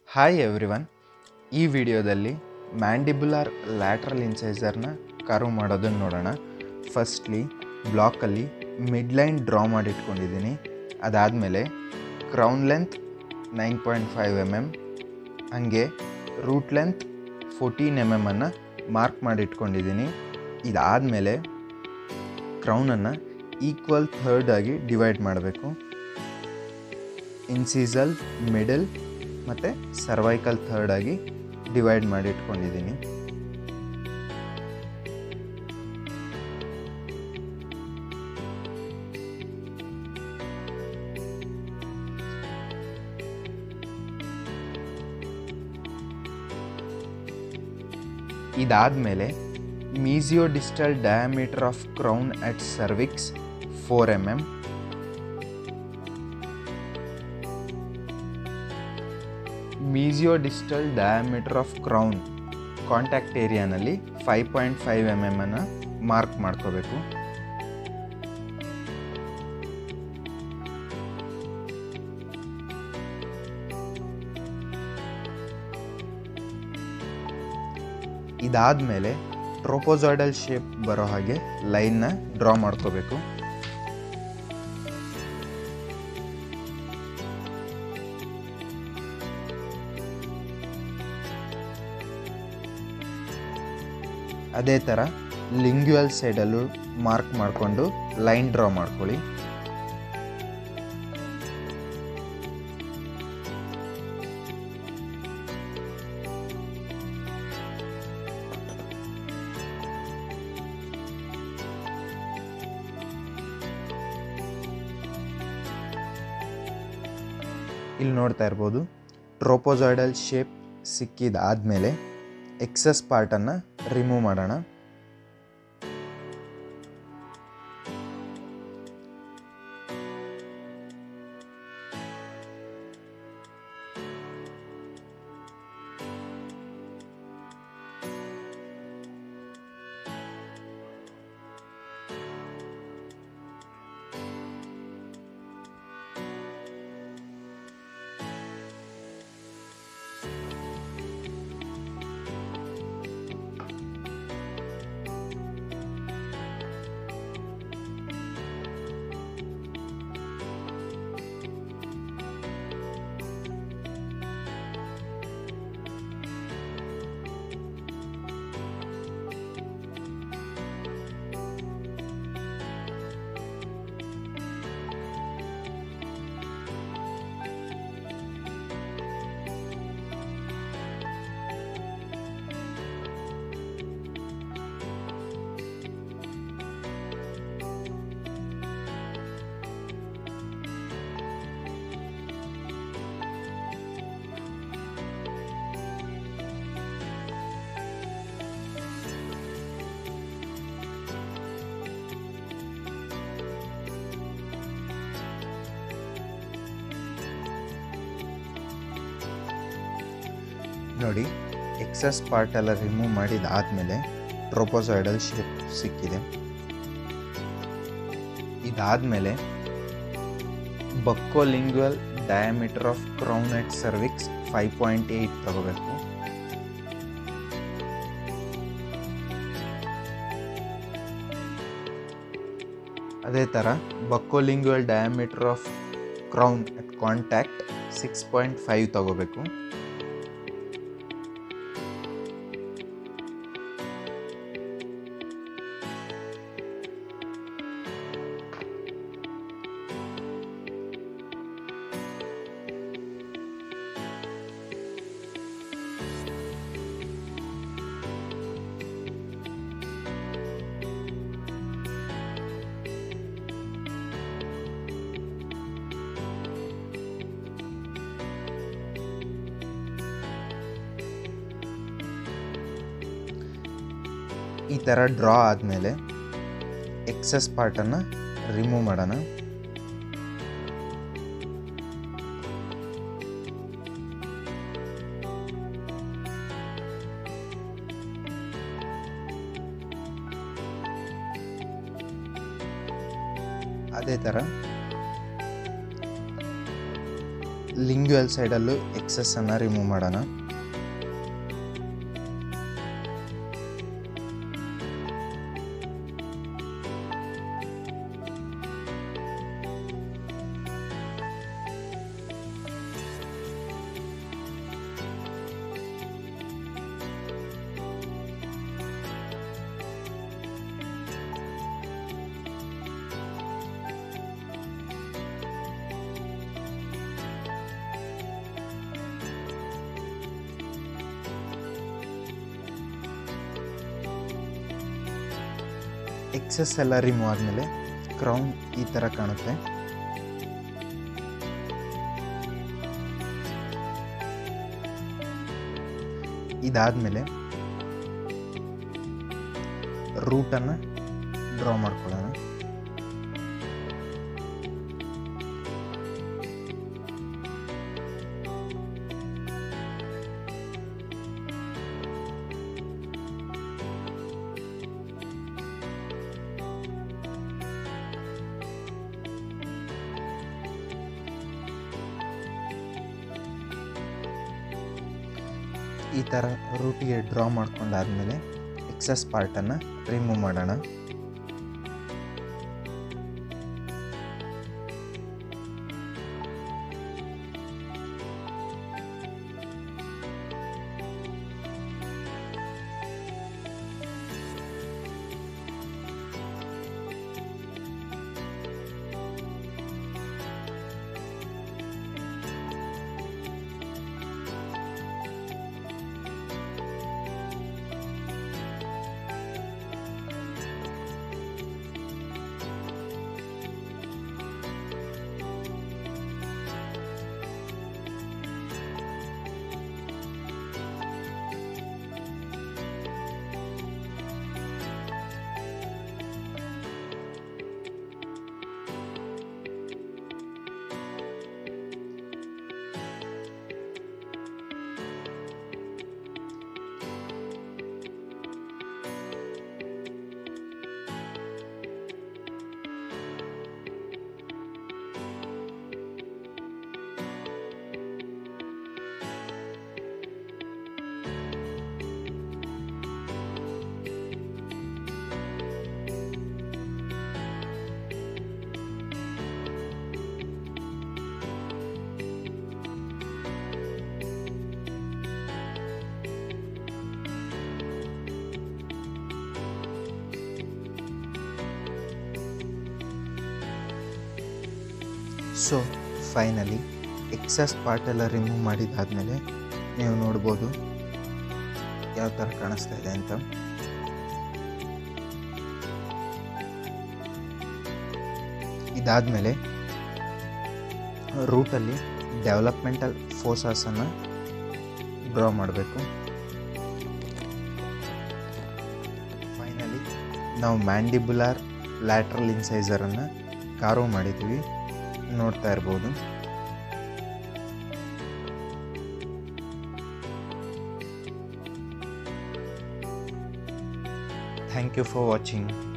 hi everyone ಈ ವಿಡಿಯೋದಲ್ಲಿ ಮ್ಯಾಂಡಿಬುಲಾರ್ lateral ಇನ್ಸೈಸರ್ನ carve ಮಾಡೋದನ್ನು ನೋಡೋಣ ಫಸ್ಟ್ಲಿ ಬ್ಲಾಕಲ್ಲಿ ಮಿಡ್ ಲೈನ್ ಡ್ರಾ ಮಾಡಿಟ್ಕೊಂಡಿದ್ದೀನಿ ಅದಾದಮೇಲೆ crown length nine point five M M ಹಾಗೆ ರೂಟ್ ಲೆಂತ್ ಫೋರ್ಟೀನ್ ಎಮ್ ಎಮ್ಮನ್ನು ಮಾರ್ಕ್ ಮಾಡಿಟ್ಕೊಂಡಿದ್ದೀನಿ ಇದಾದಮೇಲೆ ಕ್ರೌನನ್ನು ಈಕ್ವಲ್ ಥರ್ಡ್ ಆಗಿ ಡಿವೈಡ್ ಮಾಡಬೇಕು ಇನ್ಸೀಸಲ್ ಮಿಡಲ್ ಮತ್ತು ಸರ್ವೈಕಲ್ ಥರ್ಡ್ ಆಗಿ ಡಿವೈಡ್ ಮಾಡಿ ಇಟ್ಕೊಂಡಿದ್ದೀನಿ ಇದಾದಮೇಲೆ mesiodistal diameter of crown at cervix four M M mesiodistal diameter of crown contact ಏರಿಯಾನಲ್ಲಿ five point five M M ಅನ್ನು ಮಾರ್ಕ್ ಮಾಡ್ಕೋಬೇಕು ಇದಾದಮೇಲೆ ಟ್ರೋಪೋಸಾಯ್ಡಲ್ ಶೇಪ್ ಬರೋ ಹಾಗೆ ಲೈನ್ನ ಡ್ರಾ ಮಾಡ್ಕೋಬೇಕು ಅದೇ ಥರ ಲಿಂಗ್ಯುವಲ್ ಸೈಡಲ್ಲೂ ಮಾರ್ಕ್ ಮಾಡಿಕೊಂಡು ಲೈನ್ ಡ್ರಾ ಮಾಡ್ಕೊಳ್ಳಿ ಇಲ್ಲಿ ನೋಡ್ತಾ ಇರ್ಬೋದು ಟ್ರೋಪೋಸಾಯ್ಡಲ್ ಶೇಪ್ ಸಿಕ್ಕಿದಾದಮೇಲೆ ಎಕ್ಸಸ್ ಪಾರ್ಟನ್ನು ರಿಮೂವ್ ಮಾಡೋಣ ನೋಡಿ ಎಕ್ಸಸ್ ಪಾರ್ಟ್ ಎಲ್ಲ ರಿಮೂವ್ ಮಾಡಿದಾದಮೇಲೆ ಟ್ರೋಪೋಸಾಯ್ಡಲ್ ಶೇಪ್ ಸಿಕ್ಕಿದೆ ಇದಾದಮೇಲೆ buccolingual diameter of crown at cervix five point eight ತಗೋಬೇಕು ಅದೇ ಥರ buccolingual diameter of crown at contact six point five ತಗೋಬೇಕು ಈ ಥರ ಡ್ರಾ ಆದಮೇಲೆ ಎಕ್ಸಸ್ ಪಾರ್ಟನ್ನು ರಿಮೂವ್ ಮಾಡೋಣ ಅದೇ ಥರ ಲಿಂಗ್ಯುವಲ್ ಸೈಡಲ್ಲೂ ಎಕ್ಸಸ್ಸನ್ನು ರಿಮೂವ್ ಮಾಡೋಣ ಎಕ್ಸಸ್ ಎಲ್ಲ ರಿಮೂವ್ ಆದಮೇಲೆ ಕ್ರೌನ್ ಈ ಥರ ಕಾಣುತ್ತೆ ಇದಾದಮೇಲೆ ರೂಟನ್ನು ಡ್ರಾ ಮಾಡ್ಕೊಳ್ಳೋಣ ಈ ಥರ ರೂಟಿಗೆ ಡ್ರಾ ಮಾಡ್ಕೊಂಡಾದ್ಮೇಲೆ ಎಕ್ಸಸ್ ಪಾರ್ಟನ್ನು ರಿಮೂವ್ ಮಾಡೋಣ ಸೊ ಫೈನಲಿ ಎಕ್ಸಸ್ ಪಾರ್ಟೆಲ್ಲ ರಿಮೂವ್ ಮಾಡಿದಾದಮೇಲೆ ನೀವು ನೋಡ್ಬೋದು ಯಾವ ಥರ ಕಾಣಿಸ್ತಾ ಇದೆ ಅಂತ ಇದಾದಮೇಲೆ ರೂಟಲ್ಲಿ ಡೆವಲಪ್ಮೆಂಟಲ್ ಫೋರ್ಸಸನ್ನು ಡ್ರಾ ಮಾಡಬೇಕು ಫೈನಲಿ ನಾವು ಮ್ಯಾಂಡಿಬುಲಾರ್ ಲ್ಯಾಟ್ರಲ್ ಇನ್ಸೈಸರನ್ನು ಕಾರ್ವ್ ಮಾಡಿದ್ವಿ ನೋಡ್ತಾ ಇರ್ಬೋದು ಥ್ಯಾಂಕ್ ಯು ಫಾರ್ ವಾಚಿಂಗ್